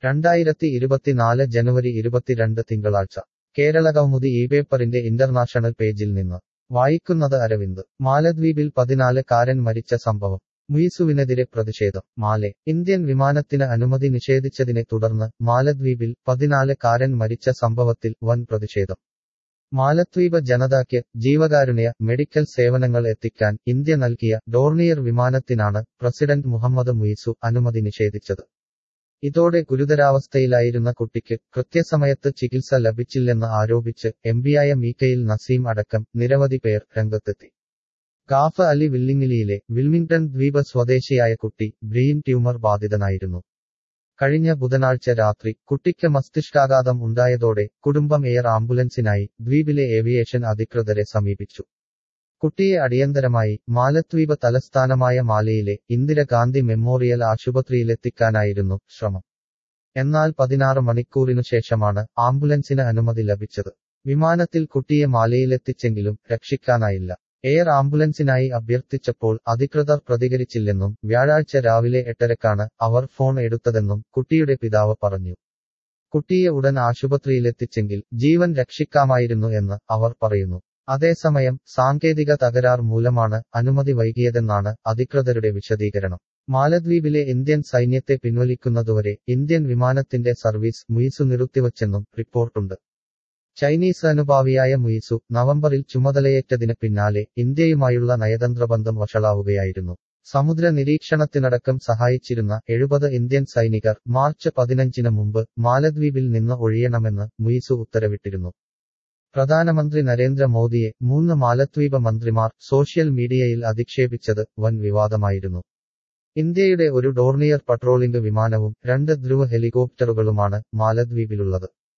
രണ്ടായിരത്തി ഇരുപത്തിനാല് ജനുവരി ഇരുപത്തിരണ്ട് തിങ്കളാഴ്ച കേരള കൗമുദി ഈ പേപ്പറിന്റെ ഇന്റർനാഷണൽ പേജിൽ നിന്ന് വായിക്കുന്നത് അരവിന്ദ് മാലദ്വീപിൽ പതിനാല് കാരൻ മരിച്ച സംഭവം മുയിസുവിനെതിരെ പ്രതിഷേധം മാലെ ഇന്ത്യൻ വിമാനത്തിന് അനുമതി നിഷേധിച്ചതിനെ തുടർന്ന് മാലദ്വീപിൽ പതിനാല് കാരൻ മരിച്ച സംഭവത്തിൽ വൻ പ്രതിഷേധം മാലദ്വീപ് ജനതയ്ക്ക് ജീവകാരുണ്യ മെഡിക്കൽ സേവനങ്ങൾ എത്തിക്കാൻ ഇന്ത്യ നൽകിയ ഡോർണിയർ വിമാനത്തിനാണ് പ്രസിഡന്റ് മുഹമ്മദ് മുയിസു അനുമതി നിഷേധിച്ചത് ഇതോടെ ഗുരുതരാവസ്ഥയിലായിരുന്ന കുട്ടിക്ക് കൃത്യസമയത്ത് ചികിത്സ ലഭിച്ചില്ലെന്ന് ആരോപിച്ച് എംപിയായ മീക്കയിൽ നസീം അടക്കം നിരവധി പേർ രംഗത്തെത്തി ഗാഫ് അലി വില്ലിങ്ങിലിയിലെ വിൽമിംഗ്ടൺ ദ്വീപ് സ്വദേശിയായ കുട്ടി ബ്രെയിൻ ട്യൂമർ ബാധിതനായിരുന്നു കഴിഞ്ഞ ബുധനാഴ്ച രാത്രി കുട്ടിക്ക് മസ്തിഷ്കാഘാതം ഉണ്ടായതോടെ കുടുംബം എയർ ആംബുലൻസിനായി ദ്വീപിലെ ഏവിയേഷൻ അധികൃതരെ സമീപിച്ചു കുട്ടിയെ അടിയന്തരമായി മാലദ്വീപ് തലസ്ഥാനമായ മാലയിലെ ഇന്ദിരഗാന്ധി മെമ്മോറിയൽ ആശുപത്രിയിലെത്തിക്കാനായിരുന്നു ശ്രമം എന്നാൽ പതിനാറ് മണിക്കൂറിനു ശേഷമാണ് ആംബുലൻസിന് അനുമതി ലഭിച്ചത് വിമാനത്തിൽ കുട്ടിയെ മാലയിലെത്തിച്ചെങ്കിലും രക്ഷിക്കാനായില്ല എയർ ആംബുലൻസിനായി അഭ്യർത്ഥിച്ചപ്പോൾ അധികൃതർ പ്രതികരിച്ചില്ലെന്നും വ്യാഴാഴ്ച രാവിലെ എട്ടരക്കാണ് അവർ ഫോൺ എടുത്തതെന്നും കുട്ടിയുടെ പിതാവ് പറഞ്ഞു കുട്ടിയെ ഉടൻ ആശുപത്രിയിലെത്തിച്ചെങ്കിൽ ജീവൻ രക്ഷിക്കാമായിരുന്നു എന്ന് അവർ പറയുന്നു അതേസമയം സാങ്കേതിക തകരാർ മൂലമാണ് അനുമതി വൈകിയതെന്നാണ് അധികൃതരുടെ വിശദീകരണം മാലദ്വീപിലെ ഇന്ത്യൻ സൈന്യത്തെ പിൻവലിക്കുന്നതുവരെ ഇന്ത്യൻ വിമാനത്തിന്റെ സർവീസ് മുയിസു നിർത്തിവച്ചെന്നും റിപ്പോർട്ടുണ്ട് ചൈനീസ് അനുഭാവിയായ മുയിസു നവംബറിൽ ചുമതലയേറ്റതിന് പിന്നാലെ ഇന്ത്യയുമായുള്ള നയതന്ത്രബന്ധം വഷളാവുകയായിരുന്നു സമുദ്ര നിരീക്ഷണത്തിനടക്കം സഹായിച്ചിരുന്ന എഴുപത് ഇന്ത്യൻ സൈനികർ മാർച്ച് പതിനഞ്ചിന് മുമ്പ് മാലദ്വീപിൽ നിന്ന് ഒഴിയണമെന്ന് മുയിസു ഉത്തരവിട്ടിരുന്നു പ്രധാനമന്ത്രി നരേന്ദ്രമോദിയെ മൂന്ന് മാലദ്വീപ് മന്ത്രിമാർ സോഷ്യൽ മീഡിയയിൽ അധിക്ഷേപിച്ചത് വൻ വിവാദമായിരുന്നു ഇന്ത്യയുടെ ഒരു ഡോർണിയർ പട്രോളിംഗ് വിമാനവും രണ്ട് ധ്രുവ ഹെലികോപ്റ്ററുകളുമാണ് മാലദ്വീപിലുള്ളത്